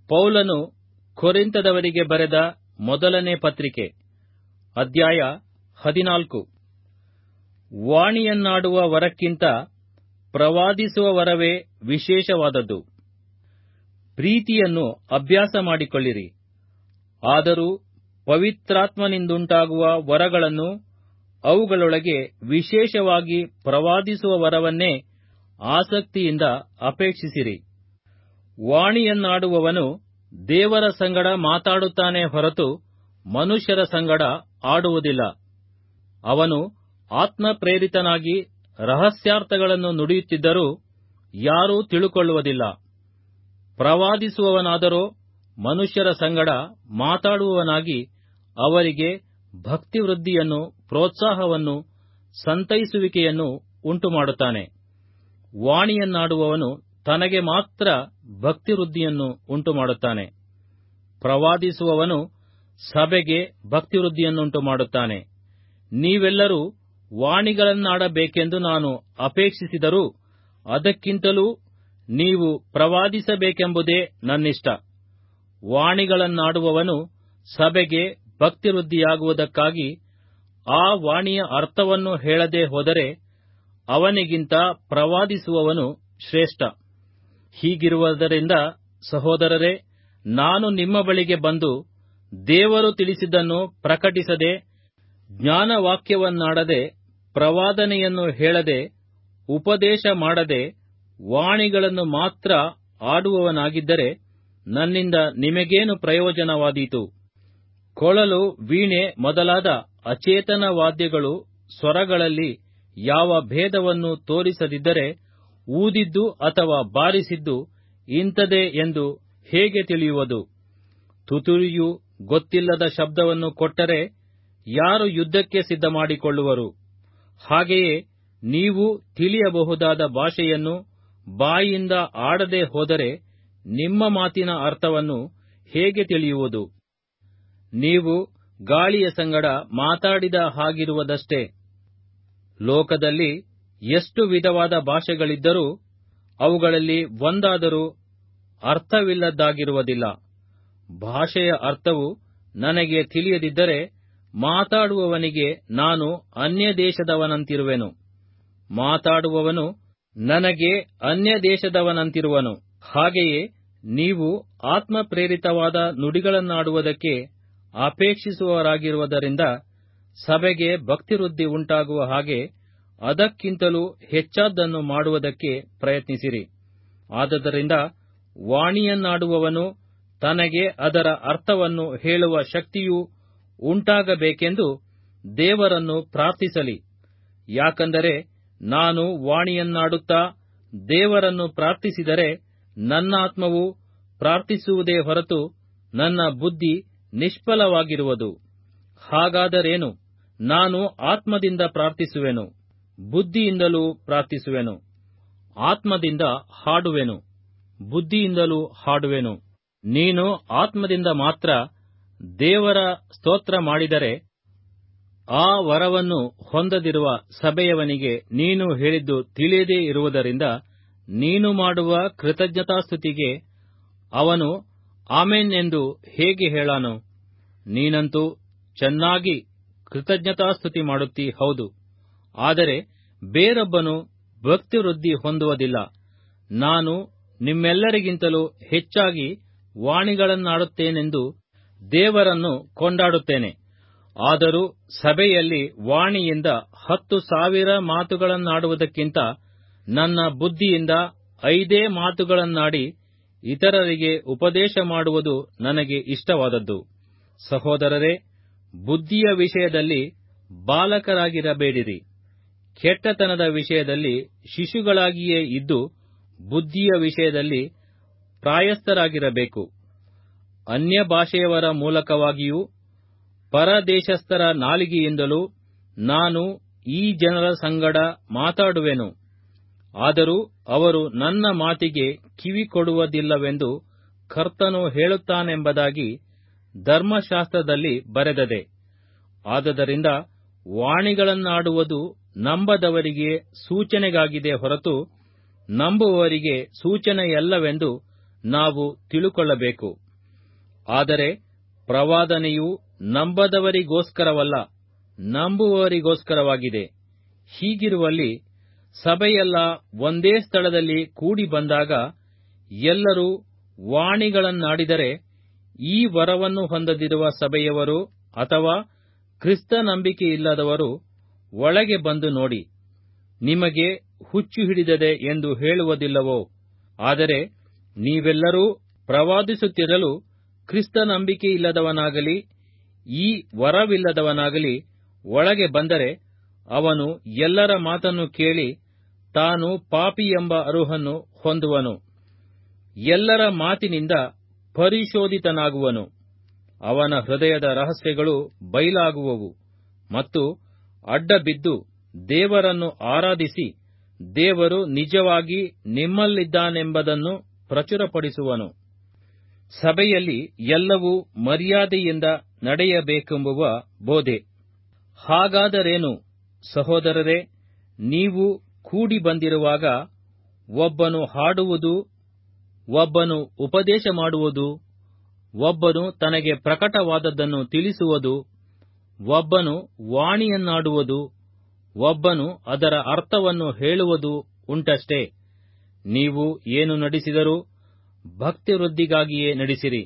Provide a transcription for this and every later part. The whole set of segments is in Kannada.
ಪೌಲನು ಕೊರಿಂತದವರಿಗೆ ಬರೆದ ಮೊದಲನೇ ಪತ್ರಿಕೆ ಅಧ್ಯಾಯ ಹದಿನಾಲ್ಕು ವಾಣಿಯನ್ನಾಡುವ ವರಕ್ಕಿಂತ ಪ್ರವಾದಿಸುವ ವರವೇ ವಿಶೇಷವಾದದ್ದು ಪ್ರೀತಿಯನ್ನು ಅಭ್ಯಾಸ ಮಾಡಿಕೊಳ್ಳಿರಿ ಆದರೂ ಪವಿತ್ರಾತ್ಮನಿಂದುಂಟಾಗುವ ವರಗಳನ್ನು ಅವುಗಳೊಳಗೆ ವಿಶೇಷವಾಗಿ ಪ್ರವಾದಿಸುವ ವರವನ್ನೇ ಆಸಕ್ತಿಯಿಂದ ಅಪೇಕ್ಷಿಸಿರಿ ವಾಣಿಯನ್ನಾಡುವವನು ದೇವರ ಸಂಗಡ ಮಾತಾಡುತ್ತಾನೆ ಹೊರತು ಮನುಷ್ಯರ ಸಂಗಡ ಆಡುವುದಿಲ್ಲ ಅವನು ಆತ್ಮಪ್ರೇರಿತನಾಗಿ ರಹಸ್ಯಾರ್ಥಗಳನ್ನು ನುಡಿಯುತ್ತಿದ್ದರೂ ಯಾರೂ ತಿಳುಕೊಳ್ಳುವುದಿಲ್ಲ ಪ್ರವಾದಿಸುವವನಾದರೋ ಮನುಷ್ಯರ ಸಂಗಡ ಮಾತಾಡುವವನಾಗಿ ಅವರಿಗೆ ಭಕ್ತಿವೃದ್ಧಿಯನ್ನು ಪ್ರೋತ್ಸಾಹವನ್ನು ಸಂತೈಸುವಿಕೆಯನ್ನು ಉಂಟುಮಾಡುತ್ತಾನೆ ವಾಣಿಯನ್ನಾಡುವವನು ತನಗೆ ಮಾತ್ರ ಭಕ್ತಿವೃದ್ಧಿಯನ್ನು ಉಂಟುಮಾಡುತ್ತಾನೆ ಪ್ರವಾದಿಸುವವನು ಸಭೆಗೆ ಭಕ್ತಿವೃದ್ಧಿಯನ್ನುಂಟು ಮಾಡುತ್ತಾನೆ ನೀವೆಲ್ಲರೂ ವಾಣಿಗಳನ್ನಾಡಬೇಕೆಂದು ನಾನು ಅಪೇಕ್ಷಿಸಿದರೂ ಅದಕ್ಕಿಂತಲೂ ನೀವು ಪ್ರವಾದಿಸಬೇಕೆಂಬುದೇ ನನ್ನಿಷ್ಟ ವಾಣಿಗಳನ್ನಾಡುವವನು ಸಭೆಗೆ ಭಕ್ತಿವೃದ್ಧಿಯಾಗುವುದಕ್ಕಾಗಿ ಆ ವಾಣಿಯ ಅರ್ಥವನ್ನು ಹೇಳದೆ ಹೋದರೆ ಅವನಿಗಿಂತ ಪ್ರವಾದಿಸುವವನು ಶ್ರೇಷ್ಠ ಹೀಗಿರುವುದರಿಂದ ಸಹೋದರರೇ ನಾನು ನಿಮ್ಮ ಬಳಿಗೆ ಬಂದು ದೇವರು ತಿಳಿಸಿದ್ದನ್ನು ಪ್ರಕಟಿಸದೆ ಜ್ಞಾನವಾಕ್ಯವನ್ನಾಡದೆ ಪ್ರವಾದನೆಯನ್ನು ಹೇಳದೆ ಉಪದೇಶ ಮಾಡದೆ ವಾಣಿಗಳನ್ನು ಮಾತ್ರ ಆಡುವವನಾಗಿದ್ದರೆ ನನ್ನಿಂದ ನಿಮಗೇನು ಪ್ರಯೋಜನವಾದೀತು ಕೊಳಲು ವೀಣೆ ಮೊದಲಾದ ಅಚೇತನ ವಾದ್ಯಗಳು ಸ್ವರಗಳಲ್ಲಿ ಯಾವ ಭೇದವನ್ನು ತೋರಿಸದಿದ್ದರೆ ಊದಿದ್ದು ಅಥವಾ ಬಾರಿಸಿದ್ದು ಇಂಥದೇ ಎಂದು ಹೇಗೆ ತಿಳಿಯುವುದು ತುತುರಿಯು ಗೊತ್ತಿಲ್ಲದ ಶಬ್ದವನ್ನು ಕೊಟ್ಟರೆ ಯಾರು ಯುದ್ಧಕ್ಕೆ ಸಿದ್ಧ ಮಾಡಿಕೊಳ್ಳುವರು ಹಾಗೆಯೇ ನೀವು ತಿಳಿಯಬಹುದಾದ ಭಾಷೆಯನ್ನು ಬಾಯಿಂದ ಆಡದೆ ಹೋದರೆ ನಿಮ್ಮ ಮಾತಿನ ಅರ್ಥವನ್ನು ಹೇಗೆ ತಿಳಿಯುವುದು ನೀವು ಗಾಳಿಯ ಸಂಗಡ ಮಾತಾಡಿದ ಹಾಗಿರುವುದಷ್ಟೇ ಲೋಕದಲ್ಲಿ ಎಷ್ಟು ವಿಧವಾದ ಭಾಷೆಗಳಿದ್ದರೂ ಅವುಗಳಲ್ಲಿ ಒಂದಾದರೂ ಅರ್ಥವಿಲ್ಲದ್ದಾಗಿರುವುದಿಲ್ಲ ಭಾಷೆಯ ಅರ್ಥವು ನನಗೆ ತಿಳಿಯದಿದ್ದರೆ ಮಾತಾಡುವವನಿಗೆ ನಾನು ಅನ್ಯ ದೇಶದವನಂತಿರುವೆನು ಮಾತಾಡುವವನು ನನಗೆ ಅನ್ಯ ದೇಶದವನಂತಿರುವನು ಹಾಗೆಯೇ ನೀವು ಆತ್ಮಪ್ರೇರಿತವಾದ ನುಡಿಗಳನ್ನಾಡುವುದಕ್ಕೆ ಅಪೇಕ್ಷಿಸುವವರಾಗಿರುವುದರಿಂದ ಸಭೆಗೆ ಭಕ್ತಿವೃದ್ಧಿ ಉಂಟಾಗುವ ಹಾಗೆ ಅದಕ್ಕಿಂತಲೂ ಹೆಚ್ಚಾದ್ದನ್ನು ಮಾಡುವುದಕ್ಕೆ ಪ್ರಯತ್ನಿಸಿರಿ ಆದದರಿಂದ ವಾಣಿಯನ್ನಾಡುವವನು ತನಗೆ ಅದರ ಅರ್ಥವನ್ನು ಹೇಳುವ ಶಕ್ತಿಯೂ ಉಂಟಾಗಬೇಕೆಂದು ದೇವರನ್ನು ಪ್ರಾರ್ಥಿಸಲಿ ಯಾಕಂದರೆ ನಾನು ವಾಣಿಯನ್ನಾಡುತ್ತಾ ದೇವರನ್ನು ಪ್ರಾರ್ಥಿಸಿದರೆ ನನ್ನ ಆತ್ಮವು ಪ್ರಾರ್ಥಿಸುವುದೇ ಹೊರತು ನನ್ನ ಬುದ್ಧಿ ನಿಷ್ಫಲವಾಗಿರುವುದು ಹಾಗಾದರೇನು ನಾನು ಆತ್ಮದಿಂದ ಪ್ರಾರ್ಥಿಸುವೆನು ಬುದ್ಧಿಯಿಂದಲೂ ಪ್ರಾರ್ಥಿಸುವೆನು ಆತ್ಮದಿಂದ ಹಾಡುವೆನು ಬುದ್ಧಿಯಿಂದಲೂ ಹಾಡುವೆನು ನೀನು ಆತ್ಮದಿಂದ ಮಾತ್ರ ದೇವರ ಸ್ತೋತ್ರ ಮಾಡಿದರೆ ಆ ವರವನ್ನು ಹೊಂದದಿರುವ ಸಭೆಯವನಿಗೆ ನೀನು ಹೇಳಿದ್ದು ತಿಳಿಯದೇ ಇರುವುದರಿಂದ ನೀನು ಮಾಡುವ ಕೃತಜ್ಞತಾಸ್ತುತಿಗೆ ಅವನು ಆಮೆನ್ ಎಂದು ಹೇಗೆ ಹೇಳಾನು ನೀನಂತೂ ಚೆನ್ನಾಗಿ ಕೃತಜ್ಞತಾಸ್ತುತಿ ಮಾಡುತ್ತೀ ಹೌದು ಆದರೆ ಬೇರೊಬ್ಬನು ಭಕ್ತಿವೃದ್ಧಿ ಹೊಂದುವುದಿಲ್ಲ ನಾನು ನಿಮ್ಮೆಲ್ಲರಿಗಿಂತಲೂ ಹೆಚ್ಚಾಗಿ ವಾಣಿಗಳನ್ನಾಡುತ್ತೇನೆಂದು ದೇವರನ್ನು ಕೊಂಡಾಡುತ್ತೇನೆ ಆದರೂ ಸಭೆಯಲ್ಲಿ ವಾಣಿಯಿಂದ ಹತ್ತು ಸಾವಿರ ಮಾತುಗಳನ್ನಾಡುವುದಕ್ಕಿಂತ ನನ್ನ ಬುದ್ಧಿಯಿಂದ ಐದೇ ಮಾತುಗಳನ್ನಾಡಿ ಇತರರಿಗೆ ಉಪದೇಶ ಮಾಡುವುದು ನನಗೆ ಇಷ್ಟವಾದದ್ದು ಸಹೋದರರೇ ಬುದ್ಧಿಯ ವಿಷಯದಲ್ಲಿ ಬಾಲಕರಾಗಿರಬೇಡಿರಿ ಕೆಟ್ಟತನದ ವಿಷಯದಲ್ಲಿ ಶಿಶುಗಳಾಗಿಯೇ ಇದ್ದು ಬುದ್ಧಿಯ ವಿಷಯದಲ್ಲಿ ಪ್ರಾಯಸ್ಥರಾಗಿರಬೇಕು ಅನ್ಯ ಭಾಷೆಯವರ ಮೂಲಕವಾಗಿಯೂ ಪರದೇಶಸ್ಥರ ನಾಲಿಗೆಯಿಂದಲೂ ನಾನು ಈ ಜನರ ಸಂಗಡ ಮಾತಾಡುವೆನು ಆದರೂ ಅವರು ನನ್ನ ಮಾತಿಗೆ ಕಿವಿ ಕೊಡುವುದಿಲ್ಲವೆಂದು ಕರ್ತನು ಹೇಳುತ್ತಾನೆಂಬುದಾಗಿ ಧರ್ಮಶಾಸ್ತ್ರದಲ್ಲಿ ಬರೆದದೆ ಆದದರಿಂದ ವಾಣಿಗಳನ್ನಾಡುವುದು ನಂಬದವರಿಗೆ ಸೂಚನೆಗಾಗಿದೆ ಹೊರತು ನಂಬುವವರಿಗೆ ಸೂಚನೆಯಲ್ಲವೆಂದು ನಾವು ತಿಳುಕೊಳ್ಳಬೇಕು ಆದರೆ ಪ್ರವಾದನೆಯು ನಂಬದವರಿಗೋಸ್ಕರವಲ್ಲ ನಂಬುವವರಿಗೋಸ್ಕರವಾಗಿದೆ ಹೀಗಿರುವಲ್ಲಿ ಸಭೆಯೆಲ್ಲ ಒಂದೇ ಸ್ಥಳದಲ್ಲಿ ಕೂಡಿ ಬಂದಾಗ ಎಲ್ಲರೂ ವಾಣಿಗಳನ್ನಾಡಿದರೆ ಈ ವರವನ್ನು ಹೊಂದದಿರುವ ಸಭೆಯವರು ಅಥವಾ ಕ್ರಿಸ್ತ ನಂಬಿಕೆಯಿಲ್ಲದವರು ಒಳಗೆ ಬಂದು ನೋಡಿ ನಿಮಗೆ ಹುಚ್ಚು ಹಿಡಿದದೆ ಎಂದು ಹೇಳುವುದಿಲ್ಲವೋ ಆದರೆ ನೀವೆಲ್ಲರೂ ಪ್ರವಾದಿಸುತ್ತಿರಲು ಕ್ರಿಸ್ತ ನಂಬಿಕೆಯಿಲ್ಲದವನಾಗಲಿ ಈ ವರವಿಲ್ಲದವನಾಗಲಿ ಒಳಗೆ ಬಂದರೆ ಅವನು ಎಲ್ಲರ ಮಾತನ್ನು ಕೇಳಿ ತಾನು ಪಾಪಿಯೆಂಬ ಅರುಹನ್ನು ಹೊಂದುವನು ಎಲ್ಲರ ಮಾತಿನಿಂದ ಪರಿಶೋಧಿತನಾಗುವನು ಅವನ ಹೃದಯದ ರಹಸ್ಯಗಳು ಬಯಲಾಗುವವು ಮತ್ತು ಅಡ್ಡಬಿದ್ದು ದೇವರನ್ನು ಆರಾಧಿಸಿ ದೇವರು ನಿಜವಾಗಿ ನಿಮ್ಮಲ್ಲಿದ್ದಾನೆಂಬುದನ್ನು ಪ್ರಚುರಪಡಿಸುವನು ಸಭೆಯಲ್ಲಿ ಎಲ್ಲವೂ ಮರ್ಯಾದೆಯಿಂದ ನಡೆಯಬೇಕೆಂಬುವ ಬೋಧೆ ಹಾಗಾದರೇನು ಸಹೋದರರೇ ನೀವು ಕೂಡಿ ಬಂದಿರುವಾಗ ಒಬ್ಬನು ಹಾಡುವುದು ಒಬ್ಬನು ಉಪದೇಶ ಮಾಡುವುದು ಒಬ್ಬನು ತನಗೆ ಪ್ರಕಟವಾದದ್ದನ್ನು ತಿಳಿಸುವುದು ಒಬ್ಬನು ವಾಣಿಯನ್ನಾಡುವುದು ಒಬ್ಬನು ಅದರ ಅರ್ಥವನ್ನು ಹೇಳುವುದು ಉಂಟಷ್ಟೇ ನೀವು ಏನು ನಡೆಸಿದರೂ ಭಕ್ತಿವೃದ್ಧಿಗಾಗಿಯೇ ನಡೆಸಿರಿ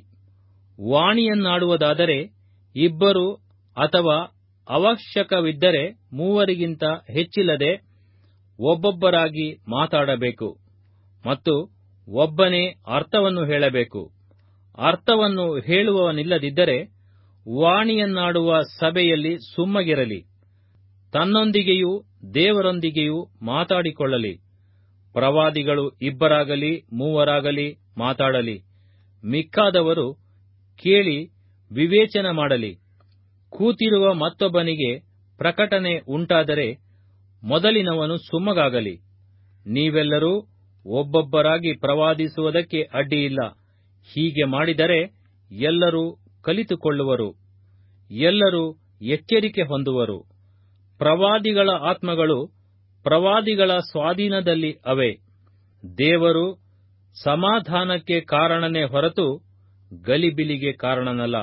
ವಾಣಿಯನ್ನಾಡುವುದಾದರೆ ಇಬ್ಬರು ಅಥವಾ ಅವಶ್ಯಕವಿದ್ದರೆ ಮೂವರಿಗಿಂತ ಹೆಚ್ಚಿಲ್ಲದೆ ಒಬ್ಬೊಬ್ಬರಾಗಿ ಮಾತಾಡಬೇಕು ಮತ್ತು ಒಬ್ಬನೇ ಅರ್ಥವನ್ನು ಹೇಳಬೇಕು ಅರ್ಥವನ್ನು ಹೇಳುವವನಿಲ್ಲದಿದ್ದರೆ ವಾಣಿಯನ್ನಾಡುವ ಸಭೆಯಲ್ಲಿ ಸುಮ್ಮಗಿರಲಿ ತನ್ನೊಂದಿಗೆಯೂ ದೇವರೊಂದಿಗೆಯೂ ಮಾತಾಡಿಕೊಳ್ಳಲಿ ಪ್ರವಾದಿಗಳು ಇಬ್ಬರಾಗಲಿ ಮೂವರಾಗಲಿ ಮಾತಾಡಲಿ ಮಿಕ್ಕಾದವರು ಕೇಳಿ ವಿವೇಚನೆ ಮಾಡಲಿ ಕೂತಿರುವ ಮತ್ತೊಬ್ಬನಿಗೆ ಪ್ರಕಟಣೆ ಉಂಟಾದರೆ ಮೊದಲಿನವನು ಸುಮ್ಮಗಾಗಲಿ ನೀವೆಲ್ಲರೂ ಒಬ್ಬೊಬ್ಬರಾಗಿ ಪ್ರವಾದಿಸುವುದಕ್ಕೆ ಅಡ್ಡಿಯಿಲ್ಲ ಹೀಗೆ ಮಾಡಿದರೆ ಎಲ್ಲರೂ ಕಲಿತುಕೊಳ್ಳುವರು ಎಲ್ಲರೂ ಎಚ್ಚರಿಕೆ ಹೊಂದುವರು ಪ್ರವಾದಿಗಳ ಆತ್ಮಗಳು ಪ್ರವಾದಿಗಳ ಸ್ವಾಧೀನದಲ್ಲಿ ಅವೆ ದೇವರು ಸಮಾಧಾನಕ್ಕೆ ಕಾರಣನೇ ಹೊರತು ಗಲಿಬಿಲಿಗೆ ಕಾರಣನಲ್ಲ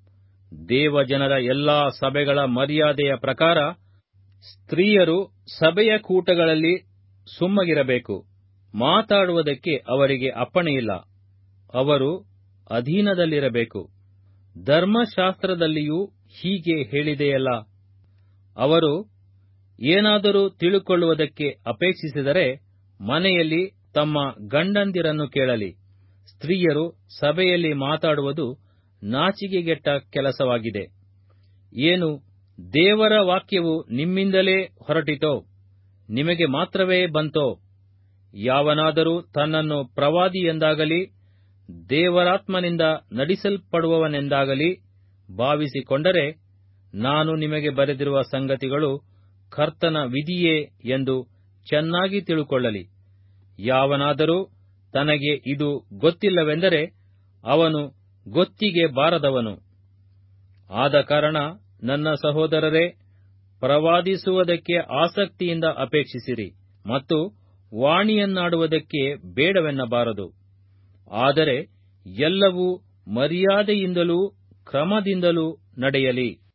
ದೇವಜನರ ಎಲ್ಲಾ ಸಭೆಗಳ ಮರ್ಯಾದೆಯ ಪ್ರಕಾರ ಸ್ತ್ರೀಯರು ಸಭೆಯ ಕೂಟಗಳಲ್ಲಿ ಸುಮ್ಮಗಿರಬೇಕು ಮಾತಾಡುವುದಕ್ಕೆ ಅವರಿಗೆ ಅಪ್ಪಣೆಯಿಲ್ಲ ಅವರು ಅಧೀನದಲ್ಲಿರಬೇಕು ಧರ್ಮಶಾಸ್ತ್ರದಲ್ಲಿಯೂ ಹೀಗೆ ಹೇಳಿದೆಯಲ್ಲ ಅವರು ಏನಾದರೂ ತಿಳುಕೊಳ್ಳುವುದಕ್ಕೆ ಅಪೇಕ್ಷಿಸಿದರೆ ಮನೆಯಲ್ಲಿ ತಮ್ಮ ಗಂಡಂದಿರನ್ನು ಕೇಳಲಿ ಸ್ತ್ರೀಯರು ಸಭೆಯಲ್ಲಿ ಮಾತಾಡುವುದು ನಾಚಿಕೆಗೆಟ್ಟ ಕೆಲಸವಾಗಿದೆ ಏನು ದೇವರ ವಾಕ್ಯವು ನಿಮ್ಮಿಂದಲೇ ಹೊರಟಿತೋ ನಿಮಗೆ ಮಾತ್ರವೇ ಬಂತೋ ಯಾವನಾದರೂ ತನ್ನನ್ನು ಪ್ರವಾದಿ ಎಂದಾಗಲಿ ದೇವರಾತ್ಮನಿಂದ ನಡೆಸಲ್ಪಡುವವನೆಂದಾಗಲಿ ಭಾವಿಸಿಕೊಂಡರೆ ನಾನು ನಿಮಗೆ ಬರೆದಿರುವ ಸಂಗತಿಗಳು ಕರ್ತನ ವಿಧಿಯೇ ಎಂದು ಚೆನ್ನಾಗಿ ತಿಳುಕೊಳ್ಳಲಿ ಯಾವನಾದರೂ ತನಗೆ ಇದು ಗೊತ್ತಿಲ್ಲವೆಂದರೆ ಅವನು ಗೊತ್ತಿಗೆ ಬಾರದವನು ಆದ ಕಾರಣ ನನ್ನ ಸಹೋದರರೇ ಪ್ರವಾದಿಸುವುದಕ್ಕೆ ಆಸಕ್ತಿಯಿಂದ ಅಪೇಕ್ಷಿಸಿರಿ ಮತ್ತು ವಾಣಿಯನ್ನಾಡುವುದಕ್ಕೆ ಬೇಡವೆನ್ನಬಾರದು ಆದರೆ ಎಲ್ಲವೂ ಮರ್ಯಾದೆಯಿಂದಲೂ ಕ್ರಮದಿಂದಲೂ ನಡೆಯಲಿ